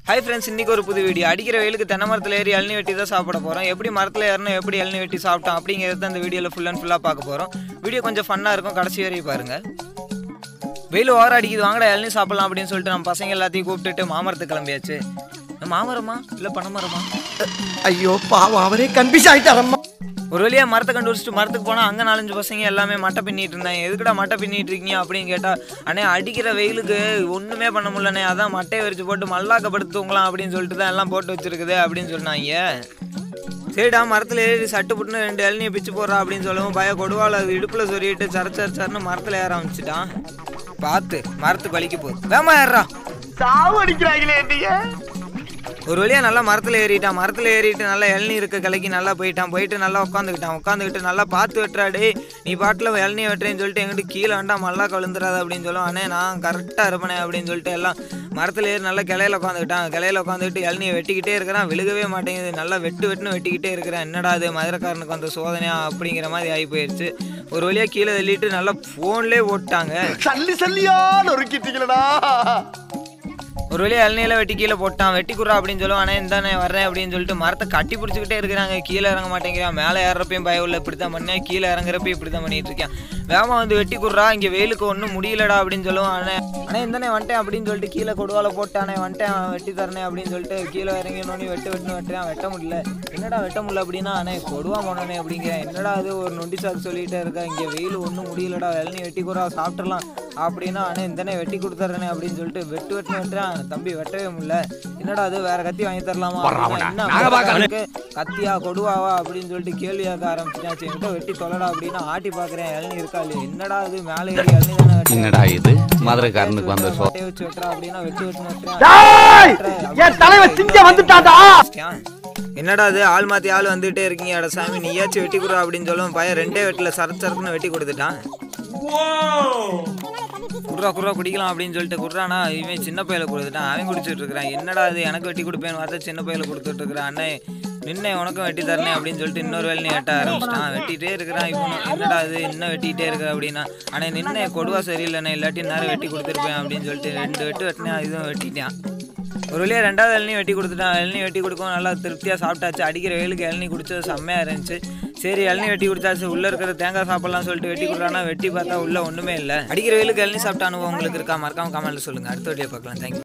Hi friends இன்றைக்கி ஒரு புது வீடியோ அடிக்கிற வெயிலுக்கு தென்னை மரத்தில் ஏறி இளநி வெட்டி தான் சாப்பிட போகிறோம் எப்படி மரத்தில் ஏறணும் எப்படி இளநி வெட்டி சாப்பிட்டோம் அப்படிங்கிறது தான் இந்த வீடியோவில் ஃபுல் அண்ட் ஃபுல்லாக பார்க்க போகிறோம் வீடியோ கொஞ்சம் ஃபன்னாக இருக்கும் கடைசி வரையும் பாருங்கள் வெயில் ஓர அடிக்குது வாங்கடா இளநி சாப்பிடலாம் அப்படின்னு சொல்லிட்டு நம்ம பசங்க எல்லாத்தையும் கூப்பிட்டுட்டு மாமரத்துக்கு கிளம்பியாச்சு மாமரமா இல்லை பனைமரமா ஐயோ பாவம் அவரே கன்ஃபியூஸ் ஆயிட்டாரம்மா ஒரு வழியாக மரத்தை கண்டுபிடிச்சிட்டு மரத்துக்கு போனால் அங்கே நாலஞ்சு பசங்க எல்லாமே மட்டை பின்னிட்டு இருந்தாங்க எதுக்குடா மட்டை பின்னிட்டு இருக்கீங்க அப்படின்னு கேட்டால் அண்ணே அடிக்கிற வெயிலுக்கு ஒன்றுமே பண்ண முடியலண்ணே அதான் மட்டையை விரிச்சு போட்டு மல்லாக்கப்படுத்து தூங்கலாம் அப்படின்னு சொல்லிட்டு தான் எல்லாம் போட்டு வச்சிருக்குது அப்படின்னு சொன்னாங்க சரிடா மரத்தில் ஏறி சட்டு புட்டுன்னு ரெண்டு இளநியை பிச்சு போடுறா அப்படின்னு சொல்லவும் பய கொடுவாள் அது இடுப்பில் சொருகிட்டு சர சர சரன்னு மரத்தில் ஏற ஆரம்பிச்சிட்டான் பார்த்து மரத்துக்கு வலிக்க போகுது வேமா ஏறா சாவு அடிக்கிறாங்களே நீங்க ஒரு வழியா நல்லா மரத்தில் ஏறிட்டான் மரத்தில் ஏறிட்டு நல்லா இளநீ இருக்க கலக்கி நல்லா போயிட்டான் போயிட்டு நல்லா உட்காந்துக்கிட்டான் உட்காந்துக்கிட்டு நல்லா பார்த்து வெட்டுறாடே நீ பாட்டில் இளநீ வெட்டுறேன்னு சொல்லிட்டு எங்கிட்ட கீழே வேண்டாம் மல்லா கழுந்துடாது அப்படின்னு சொல்லுவோம் அண்ணே நான் கரெக்டாக இருப்பேனே அப்படின்னு சொல்லிட்டு எல்லாம் மரத்தில் ஏறி நல்லா கிளையில உட்காந்துக்கிட்டான் கிளையில உட்காந்துக்கிட்டு இளநியை வெட்டிக்கிட்டே இருக்கிறான் விழுகவே மாட்டேங்குது நல்லா வெட்டு வெட்டுன்னு வெட்டிக்கிட்டே இருக்கிறேன் என்னடா அது மதுரக்காரனுக்கு வந்த சோதனையா அப்படிங்கிற மாதிரி ஆகி போயிடுச்சு ஒரு வழியாக கீழே தள்ளிட்டு நல்லா ஃபோன்லேயே ஓட்டாங்க சல்லி சல்லியா நொறுக்கிட்டீங்களடா ஒரு வழியா இளநீல வெட்டி கீழே போட்டான் வெட்டி குடுறா அப்படின்னு சொல்லுவான் அண்ணே இந்தானே வர்றேன் அப்படின்னு சொல்லிட்டு மரத்தை கட்டி பிடிச்சிக்கிட்டே இருக்கிறாங்க கீழே இறங்க மாட்டேங்கிறான் மேலே ஏறப்பையும் பயம் இல்லை இப்படி தான் பண்ணேன் கீழே இறங்குறப்பையும் இப்படி தான் பண்ணிட்டு இருக்கேன் வேகமாக வந்து வெட்டி குடுறா இங்கே வெயிலுக்கு ஒன்றும் முடியலடா அப்படின்னு சொல்லுவான் அண்ணே அண்ணே இந்தானே வந்துட்டேன் அப்படின்னு சொல்லிட்டு கீழே கொடுவால போட்டானே வந்துட்டேன் அவன் வெட்டி தரனே அப்படின்னு சொல்லிட்டு கீழே இறங்கினோன்னு வெட்டு வெட்டுன்னு வெட்டுறான் வெட்ட முடியல என்னடா வெட்ட முடியல அப்படின்னா அண்ணே கொடுவா போனே அப்படிங்கிறேன் என்னடா அது ஒரு நொண்டி சாக்கு சொல்லிட்டே இருக்கா இங்கே வெயில் ஒன்றும் முடியலடா இளநீ வெட்டி குறா சாப்பிட்றலாம் அப்படின்னா அண்ணே இந்தனே வெட்டி கொடுத்துட்றேனே அப்படின்னு சொல்லிட்டு வெட்டு வெட்டு வெட்டுறான் தம்பி வெட்டவே முடியல என்னடா அது வேற கத்தி வாங்கி தரலாமா அப்படின்னா, என்ன வேலைக்காரனுக்கு கத்தியா கொடுவாவா அப்படின்னு சொல்லிட்டு கேள்வி கேட்க ஆரம்பிச்சிட்டேன் சரி என்கிட்ட வெட்டி தொலைடா அப்படின்னா ஆட்டி பார்க்குறேன் இளநீ இருக்கா இல்லையா என்னடா அது மேலே ஏறி இளநீ தானே வெட்டுறேன். என்னடா இது மதுரைக்காரனுக்கு வந்த சோ மட்டையை வச்சு வெட்டுறா அப்படின்னா வெட்டு வெட்டு டேய்! வெட்டுறேன் என் தலைவன் திங்க வந்துட்டான்டா என்னடா அது ஆள் மாத்தி ஆள் வந்துட்டே இருக்கீங்க அட சாமி நீயாச்சும் வெட்டி கொடு அப்படின்னு சொல்லுவோம் பையன் ரெண்டே வெட்டில சரக்கு சரக்குன்னு வெட்டி கொடுத்துட்டான் குர்ரா குர்ரா குடிக்கலாம் அப்படின்னு சொல்லிட்டு குர்ரானா இவன் சின்ன பையில கொடுத்துட்டான் அவன் குடிச்சிட்டு இருக்கிறான் என்னடா இது எனக்கு வெட்டி கொடுப்பேன்னு பார்த்தா சின்ன பையில கொடுத்துட்டு இருக்கிறான் அண்ணே நின்ன உனக்கும் வெட்டி தரனே அப்படின்னு சொல்லிட்டு இன்னொரு வேலை வெட்ட ஆரம்பிச்சிட்டான் வெட்டிட்டே இருக்கிறான் இவனும் என்னடா இது இன்னும் வெட்டிட்டே இருக்கிற அப்படின்னா அண்ணே நின்ன கொடுவா சரியில்லைண்ணே இல்லாட்டி நேரம் வெட்டி கொடுத்துருப்பேன் அப்படின்னு சொல்லிட்டு ரெண்டு வெட்டு வெட்டினேன் இதுவும் வெட்டிட்டான் ஒரு வழியா ரெண்டாவது இளநீ வெட்டி கொடுத்துட்டான் இளநீ வெட்டி கொடுக்கவும் நல்லா திருப்தியாக சாப்பிட்டாச்சு அடிக்கிற வெயிலுக்கு இளநீ குடிச்சது செம்மையாக இருந்துச்சு சரி இளநீ வெட்டி கொடுத்தாச்சு உள்ளே இருக்கிற தேங்காய் சாப்பிடலாம் சொல்லிட்டு வெட்டி கொடுறானா வெட்டி பார்த்தா உள்ளே ஒன்றுமே இல்லை அடிக்கிற வெயிலுக்கு இளநீ சாப்பிட்ட அனுபவம் உங்களுக்கு இருக்கா மறக்காம கமெண்ட்ல சொல்லுங்கள் அடுத்த வீடியோ பார்க்கலாம் தேங்க்யூ